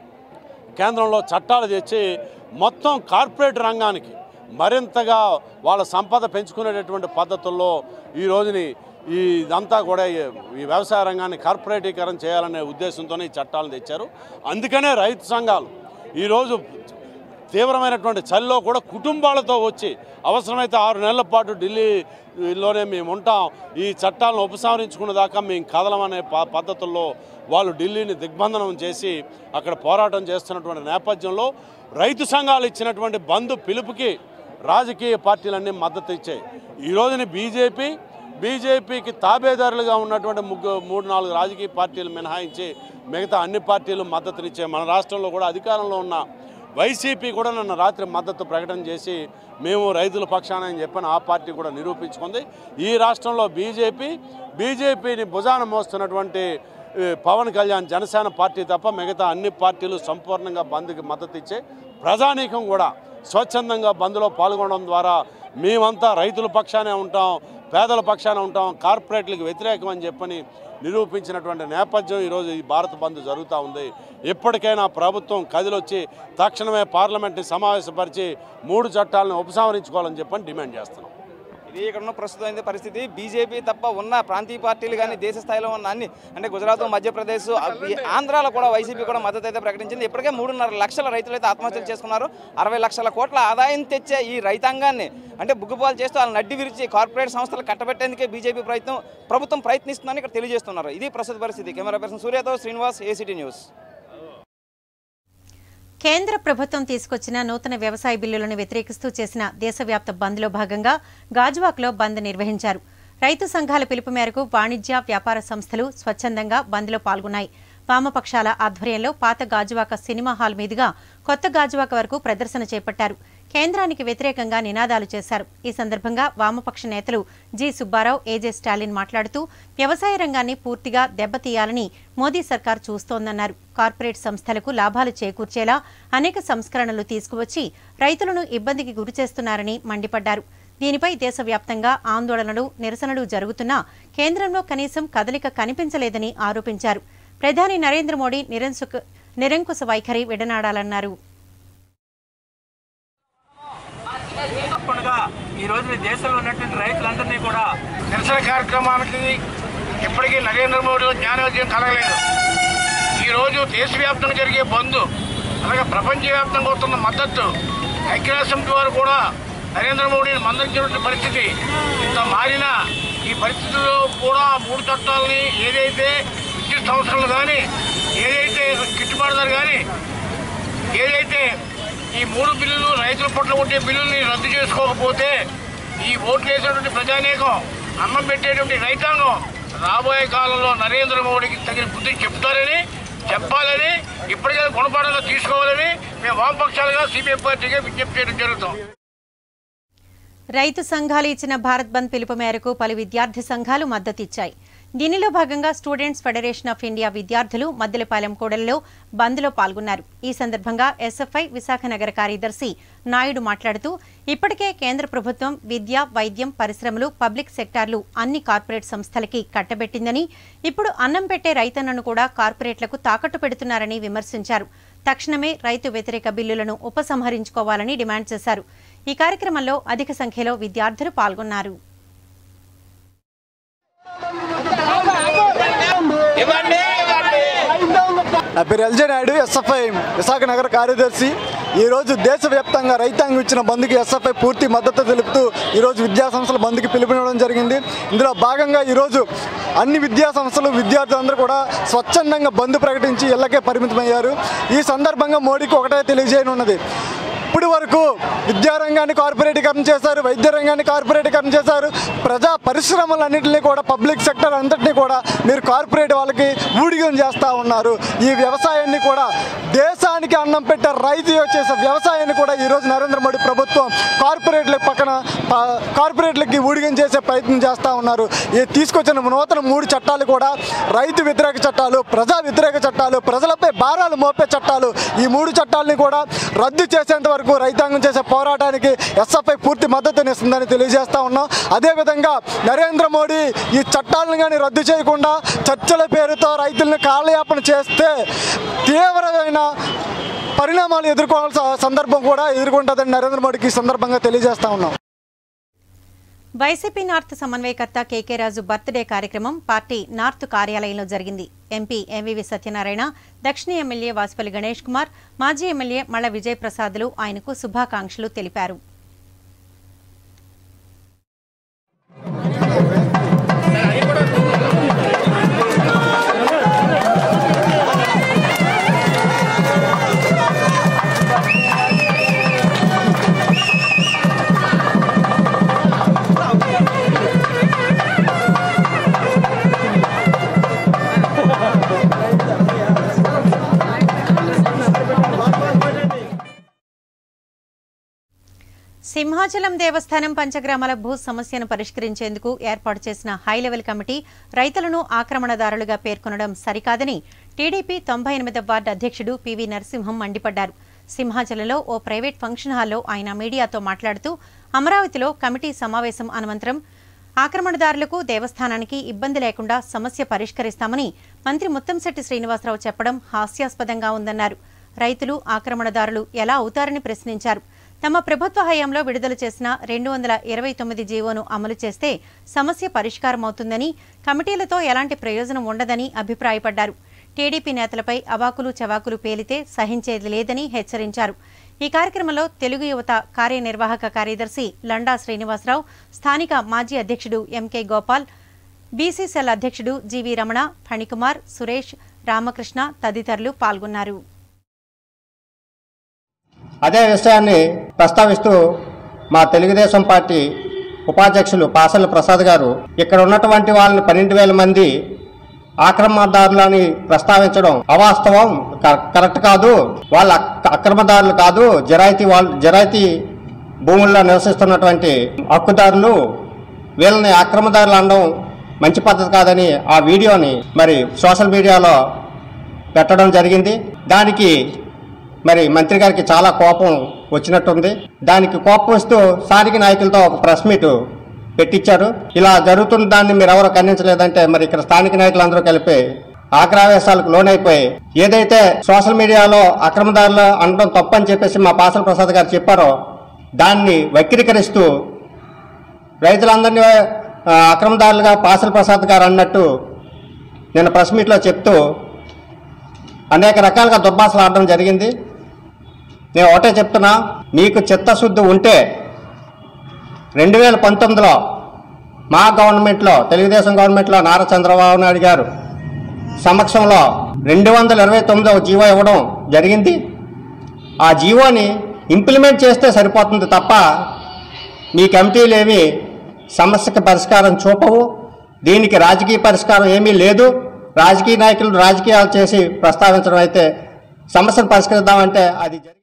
కేంద్రంలో చట్టాలు తెచ్చి మొత్తం కార్పొరేట్ రంగానికి మరింతగా వాళ్ళ సంపద పెంచుకునేటటువంటి పద్ధతుల్లో ఈ రోజుని ఈ ఇదంతా కూడా ఈ ఈ వ్యవసాయ రంగాన్ని కార్పొరేటీకరణ చేయాలనే ఉద్దేశంతోనే ఈ చట్టాలను తెచ్చారు అందుకనే రైతు సంఘాలు ఈరోజు తీవ్రమైనటువంటి చలిలో కూడా కుటుంబాలతో వచ్చి అవసరమైతే ఆరు నెలల పాటు ఢిల్లీలోనే మేము ఉంటాం ఈ చట్టాలను ఉపసంహరించుకున్న దాకా మేము కదలమనే ప- పద్ధతుల్లో వాళ్ళు ఢిల్లీని దిగ్బంధనం చేసి అక్కడ పోరాటం చేస్తున్నటువంటి నేపథ్యంలో రైతు సంఘాలు ఇచ్చినటువంటి బంధు పిలుపుకి రాజకీయ పార్టీలన్నీ మద్దతు ఇచ్చాయి ఈ రోజున బీజేపీ బీజేపీకి తాబేదారులుగా ఉన్నటువంటి ముగ్గు మూడు నాలుగు రాజకీయ పార్టీలు మినహాయించి మిగతా అన్ని పార్టీలు మద్దతునిచ్చాయి మన రాష్ట్రంలో కూడా అధికారంలో ఉన్న వైసీపీ కూడా నన్ను రాత్రి మద్దతు ప్రకటన చేసి మేము రైతుల పక్షాన అని చెప్పని ఆ పార్టీ కూడా నిరూపించుకుంది ఈ రాష్ట్రంలో బీజేపీ బీజేపీని భుజాన మోస్తున్నటువంటి ఈ, పవన్ కళ్యాణ్ జనసేన పార్టీ తప్ప మిగతా అన్ని పార్టీలు సంపూర్ణంగా బంద్కి మద్దతు ఇచ్చే ప్రజానీకం కూడా స్వచ్ఛందంగా బంద్లో పాల్గొనడం ద్వారా మేమంతా రైతుల పక్షానే ఉంటాం పేదల పక్షాన ఉంటాం కార్పొరేట్లకు వ్యతిరేకం అని చెప్పని నిరూపించినటువంటి నేపథ్యం ఈరోజు ఈ భారత బంద్ జరుగుతూ ఉంది ఎప్పటికైనా ప్రభుత్వం కదిలొచ్చి తక్షణమే పార్లమెంట్ని సమావేశపరిచి మూడు చట్టాలను ఉపసంహరించుకోవాలని చెప్పని డిమాండ్ చేస్తున్నాం ఇది ఇక్కడ ఉన్న ప్రస్తుతం అయితే పరిస్థితి బీజేపీ తప్ప ఉన్న ప్రాంతీయ పార్టీలు కానీ దేశ స్థాయిలో ఉన్న అన్ని అంటే గుజరాత్ మధ్యప్రదేశ్ అవి- ఆంధ్రాలో కూడా వైసీపీ కూడా మద్దతు అయితే ప్రకటించింది ఇప్పటికే మూడున్నర లక్షల రైతులు అయితే ఆత్మహత్యలు చేసుకున్నారు అరవై లక్షల కోట్ల ఆదాయం తెచ్చే ఈ రైతాంగాన్ని అంటే బుగ్గుపాలు చేస్తూ వాళ్ళని నడ్డి విరిచి కార్పొరేట్ సంస్థలు కట్టబెట్టేందుకే బీజేపీ ప్రయత్నం ప్రభుత్వం ప్రయత్నిస్తుందని ఇక్కడ తెలియజేస్తున్నారు ఇది ప్రస్తుత పరిస్థితి కెమెరా పర్సన్ సూర్యతో శ్రీనివాస్ ఏసీటీ న్యూస్ కేంద్ర ప్రభుత్వం తీసుకొచ్చిన నూతన వ్యవసాయ బిల్లులను వ్యతిరేకిస్తూ చేసిన దేశవ్యాప్త బంద్లో భాగంగా గాజువాక్లో బంద్ నిర్వహించారు రైతు సంఘాల పిలుపు మేరకు వాణిజ్య వ్యాపార సంస్థలు స్వచ్ఛందంగా బంద్లో పాల్గొన్నాయి వామపక్షాల ఆధ్వర్యంలో పాత గాజువాక సినిమా హాల్ మీదుగా కొత్త గాజువాక వరకు ప్రదర్శన చేపట్టారు కేంద్రానికి వ్యతిరేకంగా నినాదాలు చేశారు ఈ సందర్భంగా వామపక్ష నేతలు జి సుబ్బారావు ఏజే స్టాలిన్ మాట్లాడుతూ వ్యవసాయ రంగాన్ని పూర్తిగా దెబ్బతీయాలని మోదీ సర్కార్ చూస్తోందన్నారు కార్పొరేట్ సంస్థలకు లాభాలు చేకూర్చేలా అనేక సంస్కరణలు తీసుకువచ్చి రైతులను ఇబ్బందికి గురిచేస్తున్నారని మండిపడ్డారు దీనిపై దేశవ్యాప్తంగా ఆందోళనలు నిరసనలు జరుగుతున్నా కేంద్రంలో కనీసం కదలిక కనిపించలేదని ఆరోపించారు ప్రధాని నరేంద్ర మోడీ నిరంసుక నిరంకుశ వైఖరి విడనాడాలన్నారు తప్పకుండా ఈ రోజున దేశంలో ఉన్నటువంటి రైతులందరినీ కూడా నిరసన కార్యక్రమానికి ఇప్పటికీ నరేంద్ర మోడీ జ్ఞానోదయం కలగలేదు ఈ రోజు దేశవ్యాప్తంగా జరిగే బంద్ అలాగే ప్రపంచవ్యాప్తంగా వస్తున్న మద్దతు ఐక్యరాజ్య సమితి వారు కూడా నరేంద్ర మోడీని మందలించినటువంటి పరిస్థితి ఇంత మారినా ఈ పరిస్థితుల్లో కూడా మూడు చట్టాలని ఏదైతే విద్యుత్ సంస్థలు కానీ ఏదైతే గిట్టుబాటు ధర కానీ ఏదైతే ఈ మూడు బిల్లులు రైతుల పట్ల ఉండే బిల్లుల్ని రద్దు చేసుకోకపోతే ఈ ఓట్లు వేసినటువంటి ప్రజానీకం అన్నం పెట్టేటువంటి రైతాంగం రాబోయే కాలంలో నరేంద్ర మోడీకి తగిన బుద్ధి చెప్తారని చెప్పాలని ఇప్పటికే గుణపాఠంగా తీసుకోవాలని మేము వామపక్షాలుగా సిపిఎం పార్టీగా విజ్ఞప్తి చేయడం జరుగుతాం రైతు సంఘాలు ఇచ్చిన భారత్ బంద్ పిలుపు మేరకు పలు విద్యార్థి సంఘాలు మద్దతిచ్చాయి దీనిలో భాగంగా స్టూడెంట్స్ ఫెడరేషన్ ఆఫ్ ఇండియా విద్యార్థులు మద్దెలపాలెం కూడలిలో బంద్లో పాల్గొన్నారు ఈ సందర్భంగా ఎస్ఎఫ్ఐ విశాఖ నగర కార్యదర్శి నాయుడు మాట్లాడుతూ ఇప్పటికే కేంద్ర ప్రభుత్వం విద్య వైద్యం పరిశ్రమలు పబ్లిక్ సెక్టార్లు అన్ని కార్పొరేట్ సంస్థలకి కట్టబెట్టిందని ఇప్పుడు అన్నం పెట్టే రైతన్నను కూడా కార్పొరేట్లకు తాకట్టు పెడుతున్నారని విమర్శించారు తక్షణమే రైతు వ్యతిరేక బిల్లులను ఉపసంహరించుకోవాలని డిమాండ్ చేశారు ఈ కార్యక్రమంలో అధిక సంఖ్యలో విద్యార్థులు పాల్గొన్నారు నా పేరు ఎల్జే నాయుడు ఎస్ఎఫ్ఐ విశాఖ నగర కార్యదర్శి ఈరోజు దేశవ్యాప్తంగా రైతాంగం ఇచ్చిన బంద్కి ఎస్ఎఫ్ఐ పూర్తి మద్దతు తెలుపుతూ ఈరోజు విద్యా సంస్థల బంద్కి పిలుపునివ్వడం జరిగింది ఇందులో భాగంగా ఈరోజు అన్ని విద్యా సంస్థలు విద్యార్థులందరూ కూడా స్వచ్ఛందంగా బంద్ ప్రకటించి ఇళ్లకే పరిమితమయ్యారు ఈ సందర్భంగా మోడీకి ఒకటే తెలియజేయనున్నది ఇప్పటి వరకు విద్యారంగాన్ని కార్పొరేటీకరణ చేశారు వైద్య రంగాన్ని కార్పొరేటీకరణ చేశారు ప్రజా పరిశ్రమలన్నింటినీ కూడా పబ్లిక్ సెక్టర్ అంతటినీ కూడా మీరు కార్పొరేట్ వాళ్ళకి ఊడిగం చేస్తూ ఉన్నారు ఈ వ్యవసాయాన్ని కూడా దేశానికి అన్నం పెట్టే రైతు చేసే వ్యవసాయాన్ని కూడా ఈరోజు నరేంద్ర మోడీ ప్రభుత్వం కార్పొరేట్ల పక్కన ప- కార్పొరేట్లకి ఊడిగం చేసే ప్రయత్నం చేస్తూ ఉన్నారు ఈ తీసుకొచ్చిన నూతన మూడు చట్టాలు కూడా రైతు వ్యతిరేక చట్టాలు ప్రజా వ్యతిరేక చట్టాలు ప్రజలపై భారాలు మోపే చట్టాలు ఈ మూడు చట్టాలని కూడా రద్దు చేసేంత వరకు రైతాంగం చేసే పోరాటానికి ఎస్ఎఫ్ఐ పూర్తి మద్దతునిస్తుందని తెలియజేస్తా ఉన్నాం అదేవిధంగా నరేంద్ర మోడీ ఈ చట్టాలను కానీ రద్దు చేయకుండా చర్చల పేరుతో రైతులను కాలయాపన చేస్తే తీవ్రమైన పరిణామాలు ఎదుర్కోవాల్సిన సందర్భం కూడా ఎదుర్కొంటుందని నరేంద్ర మోడీకి ఈ సందర్భంగా తెలియజేస్తా ఉన్నాం వైసీపీ నార్త్ సమన్వయకర్త కేకే రాజు బర్త్డే కార్యక్రమం పార్టీ నార్త్ కార్యాలయంలో జరిగింది ఎంపీ ఎంవివి సత్యనారాయణ దక్షిణ ఎమ్మెల్యే వాసుపల్లి గణేష్ కుమార్ మాజీ ఎమ్మెల్యే మళ్ళ విజయ్ ప్రసాద్లు ఆయనకు శుభాకాంక్షలు తెలిపారు సింహాచలం దేవస్థానం పంచగ్రామాల భూ సమస్యను పరిష్కరించేందుకు ఏర్పాటు చేసిన హైలెవెల్ కమిటీ రైతులను ఆక్రమణదారులుగా పేర్కొనడం సరికాదని టీడీపీ తొంభై ఎనిమిదవ వార్డు అధ్యక్షుడు పివి నరసింహం మండిపడ్డారు సింహాచలంలో ఓ ప్రైవేట్ ఫంక్షన్ హాల్లో ఆయన మీడియాతో మాట్లాడుతూ అమరావతిలో కమిటీ సమావేశం అనంతరం ఆక్రమణదారులకు దేవస్థానానికి ఇబ్బంది లేకుండా సమస్య పరిష్కరిస్తామని మంత్రి ముత్తంశెట్టి శ్రీనివాసరావు చెప్పడం హాస్యాస్పదంగా ఉందన్నారు రైతులు ఆక్రమణదారులు ఎలా అవుతారని ప్రశ్నించారు తమ ప్రభుత్వ హయాంలో విడుదల చేసిన రెండు వందల ఇరవై తొమ్మిది జీవోను అమలు చేస్తే సమస్య పరిష్కారమవుతుందని కమిటీలతో ఎలాంటి ప్రయోజనం ఉండదని అభిప్రాయపడ్డారు టీడీపీ నేతలపై అవాకులు చవాకులు పేలితే సహించేది లేదని హెచ్చరించారు ఈ కార్యక్రమంలో తెలుగు యువత కార్యనిర్వాహక కార్యదర్శి లండా శ్రీనివాసరావు స్థానిక మాజీ అధ్యక్షుడు ఎంకే గోపాల్ బీసీసీఎల్ అధ్యక్షుడు జీవీ రమణ ఫణికుమార్ సురేష్ రామకృష్ణ తదితరులు పాల్గొన్నారు అదే విషయాన్ని ప్రస్తావిస్తూ మా తెలుగుదేశం పార్టీ ఉపాధ్యక్షులు పాసల ప్రసాద్ గారు ఇక్కడ ఉన్నటువంటి వాళ్ళని పన్నెండు వేల మంది ఆక్రమణదారులని ప్రస్తావించడం అవాస్తవం క- కరెక్ట్ కాదు వాళ్ళ అక్- అక్రమదారులు కాదు జరాయితీ వాళ్ళు జరాయితీ భూముల్లో నివసిస్తున్నటువంటి హక్కుదారులు వీళ్ళని ఆక్రమదారులు అనడం మంచి పద్ధతి కాదని ఆ వీడియోని మరి సోషల్ మీడియాలో పెట్టడం జరిగింది దానికి మరి మంత్రి గారికి చాలా కోపం వచ్చినట్టుంది దానికి కోపం వస్తూ స్థానిక నాయకులతో ఒక ప్రెస్ మీట్ పెట్టించారు ఇలా జరుగుతున్న దాన్ని మీరు ఎవరు ఖండించలేదంటే మరి ఇక్కడ స్థానిక నాయకులందరూ కలిపి ఆగ్రావేశాలకు లోనైపోయి ఏదైతే సోషల్ మీడియాలో అక్రమదారులు అనడం తప్పని చెప్పేసి మా పాసల ప్రసాద్ గారు చెప్పారో దాన్ని వక్రీకరిస్తూ రైతులందరినీ ఆ, అక్రమదారులుగా పాసల ప్రసాద్ గారు అన్నట్టు నిన్న ప్రెస్ మీట్లో చెప్తూ అనేక రకాలుగా దుర్భాషలు ఆడడం జరిగింది నేను ఒకటే చెప్తున్నా మీకు చిత్తశుద్ధి ఉంటే రెండు వేల పంతొమ్మిదిలో మా గవర్నమెంట్లో తెలుగుదేశం గవర్నమెంట్లో నారా చంద్రబాబు నాయుడు గారు సమక్షంలో రెండు వందల ఇరవై తొమ్మిదవ జీవో ఇవ్వడం జరిగింది ఆ జీవోని ఇంప్లిమెంట్ చేస్తే సరిపోతుంది తప్ప మీ కమిటీలు ఏమి సమస్యకి పరిష్కారం చూపవు దీనికి రాజకీయ పరిష్కారం ఏమీ లేదు రాజకీయ నాయకులు రాజకీయాలు చేసి ప్రస్తావించడం అయితే సమస్యను పరిష్కరిద్దామంటే అది జరి-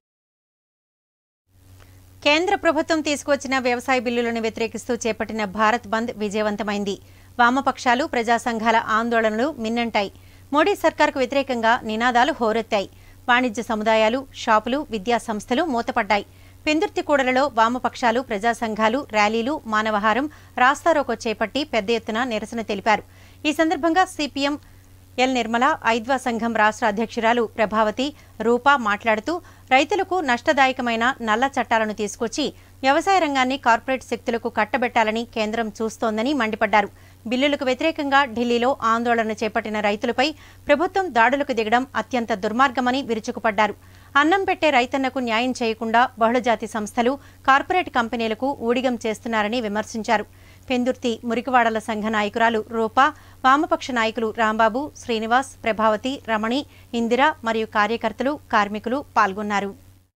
కేంద్ర ప్రభుత్వం తీసుకువచ్చిన వ్యవసాయ బిల్లులను వ్యతిరేకిస్తూ చేపట్టిన భారత్ బంద్ విజయవంతమైంది వామపక్షాలు ప్రజా సంఘాల ఆందోళనలు మిన్నంటాయి మోడీ సర్కార్కు వ్యతిరేకంగా నినాదాలు హోరెత్తాయి వాణిజ్య సముదాయాలు షాపులు విద్యా సంస్థలు మూతపడ్డాయి పెందుర్తికూడలలో వామపక్షాలు ప్రజా సంఘాలు ర్యాలీలు మానవహారం రాస్తారోకో చేపట్టి పెద్ద ఎత్తున నిరసన తెలిపారు ఈ సందర్భంగా సిపిఎం ఎల్ నిర్మల ఐద్వా సంఘం రాష్ట్ర అధ్యక్షురాలు ప్రభావతి రూపా మాట్లాడుతూ రైతులకు నష్టదాయకమైన నల్ల చట్టాలను తీసుకొచ్చి వ్యవసాయ రంగాన్ని కార్పొరేట్ శక్తులకు కట్టబెట్టాలని కేంద్రం చూస్తోందని మండిపడ్డారు బిల్లులకు వ్యతిరేకంగా ఢిల్లీలో ఆందోళన చేపట్టిన రైతులపై ప్రభుత్వం దాడులకు దిగడం అత్యంత దుర్మార్గమని విరుచుకుపడ్డారు అన్నం పెట్టే రైతన్నకు న్యాయం చేయకుండా బహుళజాతి సంస్థలు కార్పొరేట్ కంపెనీలకు ఊడిగం చేస్తున్నారని విమర్శించారు పెందుర్తి మురికివాడల సంఘ నాయకురాలు రూపా వామపక్ష నాయకులు రాంబాబు శ్రీనివాస్ ప్రభావతి రమణి ఇందిర మరియు కార్యకర్తలు కార్మికులు పాల్గొన్నారు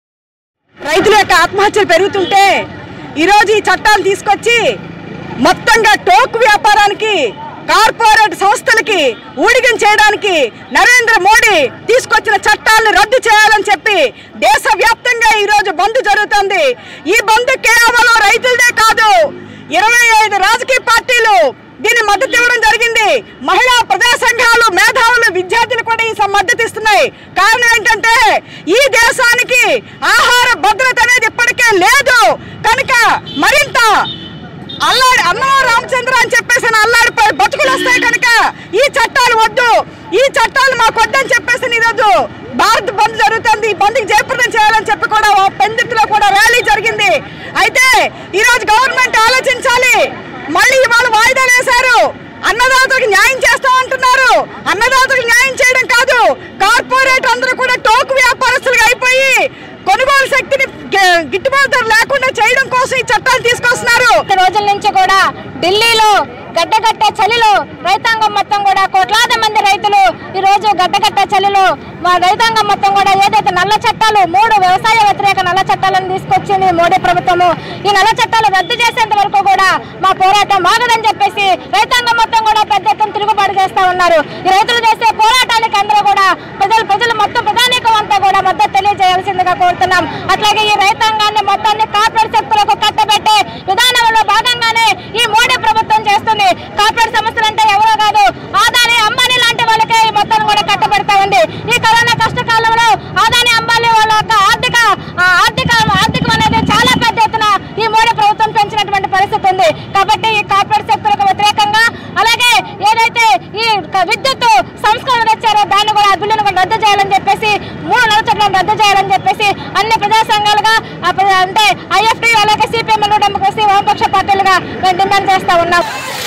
రైతుల యొక్క ఆత్మహత్యలు పెరుగుతుంటే ఈరోజు ఈ చట్టాలు తీసుకొచ్చి మొత్తంగా టోకు వ్యాపారానికి కార్పొరేట్ సంస్థలకి ఊడిగం చేయడానికి నరేంద్ర మోడీ తీసుకొచ్చిన చట్టాలను రద్దు చేయాలని చెప్పి దేశవ్యాప్తంగా ఈరోజు బంద్ జరుగుతుంది ఈ బంద్ కేవలం రైతులదే కాదు ఇరవై ఐదు రాజకీయ పార్టీలు దీని మద్దతు ఇవ్వడం జరిగింది మహిళా ప్రజా సంఘాలు మేధావులు విద్యార్థులు కూడా ఈ మద్దతు ఇస్తున్నాయి కారణం ఏంటంటే ఈ దేశానికి ఆహార భద్రత అనేది ఇప్పటికే లేదు కనుక మరింత అల్లాడి అన్నో రామచంద్ర అని చెప్పేసి అల్లాడిపోయి బతుకులు వస్తాయి కనుక ఈ చట్టాలు వద్దు ఈ చట్టాలు మాకు వద్దని చెప్పేసి ఈరోజు భారత్ బంద్ జరుగుతుంది ఈ బంద్కి జయప్రదం చేయాలని చెప్పి కూడా ఓ పెందిట్లో కూడా ర్యాలీ జరిగింది అయితే ఈరోజు గవర్నమెంట్ ఆలోచించాలి మళ్ళీ ఇవాళ వాయిదాలు వేశారు అన్నదాతలకు న్యాయం చేస్తామంటున్నారు అన్నదాతలకు న్యాయం చేయడం కాదు కార్పొరేట్ అందరూ కూడా టోకు వ్యాపారస్తులుగా అయిపోయి కొనుగోలు శక్తిని గి- గిట్టుబాటు ధర లేకుండా చేయడం కోసం ఈ చట్టాలు తీసుకొస్తున్నారు రోజుల నుంచి కూడా ఢిల్లీలో గడ్డగట్టే చలిలో రైతాంగం మొత్తం కూడా కోట్లాది మంది రైతులు ఈ రోజు గడ్డగట్టే చలిలో మా రైతాంగం మొత్తం కూడా ఏదైతే నల్ల చట్టాలు మూడు వ్యవసాయ వ్యతిరేక నల్ల చట్టాలను తీసుకొచ్చింది మోడీ ప్రభుత్వము ఈ నల్ల చట్టాలు రద్దు చేసేంత వరకు కూడా మా పోరాటం ఆగదని చెప్పేసి రైతాంగం మొత్తం కూడా పెద్ద ఎత్తున తిరుగుబాటు చేస్తా ఉన్నారు ఈ రైతులు చేసే పోరాటానికి అందరూ కూడా ప్రజలు ప్రజలు మొత్తం ప్రధానికం అంతా కూడా మద్దతు తెలియజేయాల్సిందిగా కోరుతున్నాం అట్లాగే ఈ రైతాంగాన్ని మొత్తాన్ని కార్పొరేట్ శక్తులకు కట్టబెట్టే విధానంలో భాగంగానే ఈ మోడీ ప్రభుత్వం చేస్తుంది కార్పొరేట్ సంస్థలు అంటే ఎవరో కాదు ఆదాని అంబానీ లాంటి వాళ్ళకే ఈ మొత్తం కూడా కట్టబెడతా ఉంది ఈ కరోనా కష్టకాలంలో ఆదాని అంబానీ వాళ్ళ యొక్క ఆర్థిక ఆ, ఆర్థిక ఆర్థికం అనేది చాలా పెద్ద ఎత్తున ఈ మోడీ ప్రభుత్వం పెంచినటువంటి పరిస్థితి ఉంది కాబట్టి ఈ కార్పొరేట్ శక్తులకు వ్యతిరేకంగా అలాగే ఏదైతే ఈ క- విద్యుత్ సంస్కరణ తెచ్చారో దాన్ని కూడా ఆ బిల్లును కూడా రద్దు చేయాలని చెప్పేసి మూడు నెలల చట్టాలను రద్దు చేయాలని చెప్పేసి అన్ని ప్రజా సంఘాలుగా ఆ ప్ర- అంటే ఐఎఫ్టీ అలాగే సిపిఎం డెమోక్రసీ వామపక్ష పార్టీలుగా మేము డిమాండ్ చేస్తా ఉన్నాం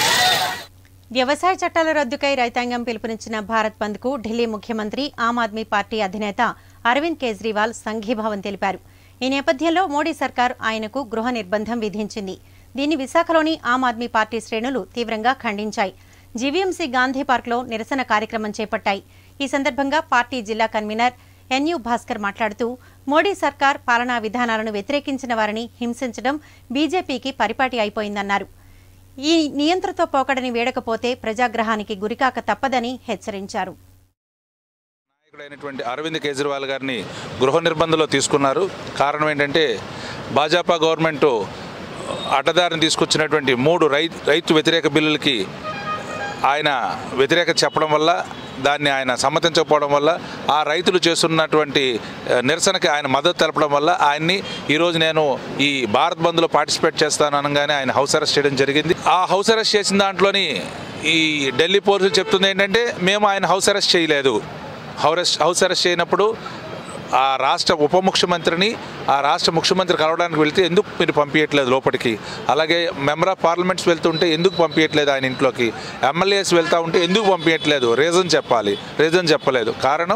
వ్యవసాయ చట్టాల రద్దుకై రైతాంగం పిలుపునిచ్చిన భారత్ బంద్కు ఢిల్లీ ముఖ్యమంత్రి ఆమ్ ఆద్మీ పార్టీ అధినేత అరవింద్ కేజ్రీవాల్ సంఘీభావం తెలిపారు ఈ నేపథ్యంలో మోడీ సర్కార్ ఆయనకు గృహ నిర్బంధం విధించింది దీన్ని విశాఖలోని ఆమ్ ఆద్మీ పార్టీ శ్రేణులు తీవ్రంగా ఖండించాయి జీవీఎంసీ గాంధీ పార్క్లో నిరసన కార్యక్రమం చేపట్టాయి ఈ సందర్భంగా పార్టీ జిల్లా కన్వీనర్ ఎన్యు భాస్కర్ మాట్లాడుతూ మోడీ సర్కార్ పాలనా విధానాలను వ్యతిరేకించిన వారిని హింసించడం బీజేపీకి పరిపాటి అయిపోయిందన్నారు ఈ నియంత్రణతో పోకడని వేడకపోతే ప్రజాగ్రహానికి గురికాక తప్పదని హెచ్చరించారు నాయకుడైనటువంటి అరవింద్ కేజ్రీవాల్ గారిని గృహ నిర్బంధంలో తీసుకున్నారు కారణం ఏంటంటే భాజపా గవర్నమెంట్ అడ్డదారిని తీసుకొచ్చినటువంటి మూడు రైతు రైతు వ్యతిరేక బిల్లులకి ఆయన వ్యతిరేక చెప్పడం వల్ల దాన్ని ఆయన సమ్మతించకపోవడం వల్ల ఆ రైతులు చేస్తున్నటువంటి ఆ, నిరసనకి ఆయన మద్దతు తెలపడం వల్ల ఆయన్ని ఈరోజు నేను ఈ భారత్ బంద్లో పార్టిసిపేట్ చేస్తాను అనగానే ఆయన హౌస్ అరెస్ట్ చేయడం జరిగింది ఆ హౌస్ అరెస్ట్ చేసిన దాంట్లోని ఈ ఢిల్లీ పోలీసులు చెప్తుంది ఏంటంటే మేము ఆయన హౌస్ అరెస్ట్ చేయలేదు హౌస్ హౌస్ అరెస్ట్ చేయనప్పుడు ఆ రాష్ట్ర ఉప ముఖ్యమంత్రిని ఆ రాష్ట్ర ముఖ్యమంత్రి కలవడానికి వెళ్తే ఎందుకు మీరు పంపించట్లేదు లోపలికి అలాగే మెంబర్ ఆఫ్ పార్లమెంట్స్ వెళ్తుంటే ఎందుకు పంపించట్లేదు ఆయన ఇంట్లోకి ఎమ్మెల్యేస్ వెళ్తూ ఉంటే ఎందుకు పంపించట్లేదు రీజన్ చెప్పాలి రీజన్ చెప్పలేదు కారణం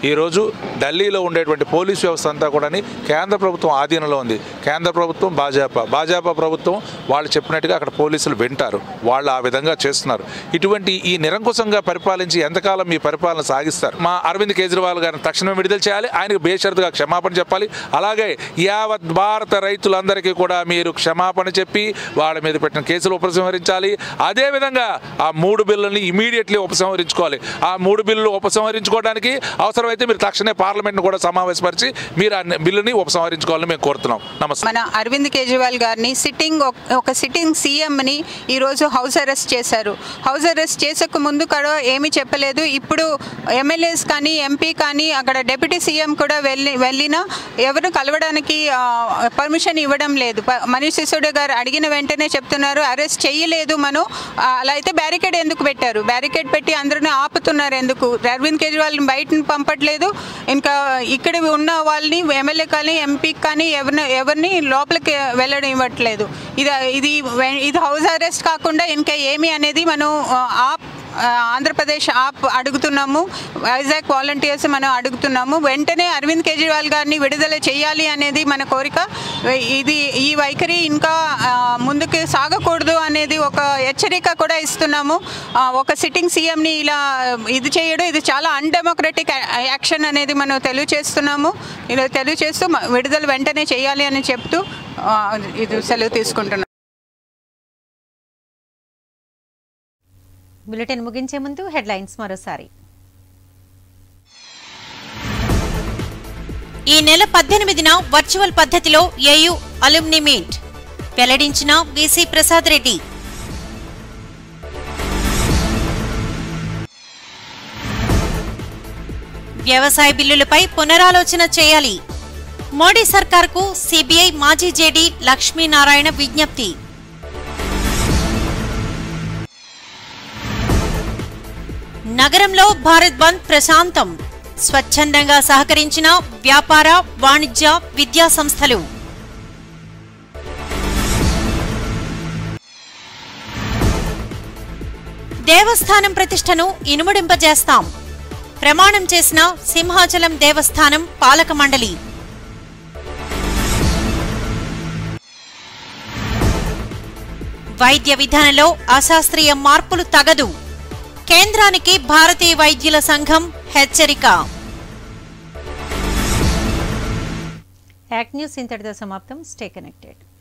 ఈరోజు ఢిల్లీలో ఉండేటువంటి పోలీస్ వ్యవస్థ అంతా కూడా కేంద్ర ప్రభుత్వం ఆధీనంలో ఉంది కేంద్ర ప్రభుత్వం భాజపా భాజపా ప్రభుత్వం వాళ్ళు చెప్పినట్టుగా అక్కడ పోలీసులు వింటారు వాళ్ళు ఆ విధంగా చేస్తున్నారు ఇటువంటి ఈ నిరంకుశంగా పరిపాలించి ఎంతకాలం ఈ పరిపాలన సాగిస్తారు మా అరవింద్ కేజ్రీవాల్ గారిని తక్షణమే విడుదల చేయాలి ఆయనకు బేషరతుగా క్షమాపణ చెప్పాలి అలాగే యావత్ భారత రైతులందరికీ కూడా మీరు క్షమాపణ చెప్పి వాళ్ళ మీద పెట్టిన కేసులు ఉపసంహరించాలి అదేవిధంగా ఆ మూడు బిల్లుల్ని ఇమీడియట్లీ ఉపసంహరించుకోవాలి ఆ మూడు బిల్లులు ఉపసంహరించుకోవడానికి అవసరమైతే మీరు తక్షణమే పార్లమెంట్ను కూడా సమావేశపరిచి మీరు ఆ బిల్లుని ఉపసంహరించుకోవాలని మేము కోరుతున్నాం నమస్తే మన అరవింద్ కేజ్రీవాల్ గారిని సిట్టింగ్ ఒక సిట్టింగ్ సీఎంని ఈరోజు హౌస్ అరెస్ట్ చేశారు హౌస్ అరెస్ట్ చేసక ముందు కూడా ఏమీ చెప్పలేదు ఇప్పుడు ఎమ్మెల్యేస్ కానీ ఎంపీ కానీ అక్కడ డిప్యూటీ సీఎం కూడా వెళ్ళి వెళ్ళినా ఎవరు కలవడానికి పర్మిషన్ ఇవ్వడం లేదు ప- మనీష్ సిసోడియా గారు అడిగిన వెంటనే చెప్తున్నారు అరెస్ట్ చేయలేదు మనం ఆ, అలా అయితే బ్యారికేడ్ ఎందుకు పెట్టారు బ్యారికేడ్ పెట్టి అందరిని ఆపుతున్నారు ఎందుకు అరవింద్ కేజ్రీవాల్ని బయట పంపట్లేదు ఇంకా ఇక్కడ ఉన్న వాళ్ళని ఎమ్మెల్యే కానీ ఎంపీ కానీ ఎవరిని ఎవరిని లోపలికి వెళ్ళడం ఇవ్వట్లేదు ఇది ఇది వె- ఇది హౌస్ అరెస్ట్ కాకుండా ఇంకా ఏమి అనేది మనం ఆ, ఆప్ ఆ, ఆంధ్రప్రదేశ్ ఆప్ అడుగుతున్నాము వైజాగ్ వాలంటీర్స్ మనం అడుగుతున్నాము వెంటనే అరవింద్ కేజ్రీవాల్ గారిని విడుదల చేయాలి అనేది మన కోరిక ఇది ఈ వైఖరి ఇంకా ఆ, ముందుకు సాగకూడదు అనేది ఒక హెచ్చరిక కూడా ఇస్తున్నాము ఆ, ఒక సిట్టింగ్ సీఎంని ఇలా ఇది చేయడం ఇది చాలా అన్డెమోక్రటిక్ యాక్షన్ అనేది మనం తెలియచేస్తున్నాము ఇలా తెలియచేస్తూ మ- విడుదల వెంటనే చేయాలి అని చెప్తూ ఆ, ఇది సెలవు తీసుకుంటున్నాం బులెటిన్ ముగించే ముందు హెడ్లైన్స్ మరోసారి ఈ నెల పద్దెనిమిదిన వర్చువల్ పద్ధతిలో ఏయు అలుమ్ని మీట్ వెల్లడించిన బీసీ ప్రసాద్ రెడ్డి వ్యవసాయ బిల్లులపై పునరాలోచన చేయాలి మోడీ సర్కార్కు సిబిఐ మాజీ జేడీ లక్ష్మీనారాయణ విజ్ఞప్తి నగరంలో భారత్ బంద్ ప్రశాంతం స్వచ్ఛందంగా సహకరించిన వ్యాపార వాణిజ్య విద్యా సంస్థలు దేవస్థానం ప్రతిష్టను ఇనుమడింపజేస్తాం ప్రమాణం చేసిన సింహాచలం దేవస్థానం పాలక మండలి వైద్య విధానంలో అశాస్త్రీయ మార్పులు తగదు కేంద్రానికి భారతీయ వైద్యుల సంఘం హెచ్చరిక యాక్ట్ న్యూస్ ఇంతటితో సమాప్తం స్టే కనెక్టెడ్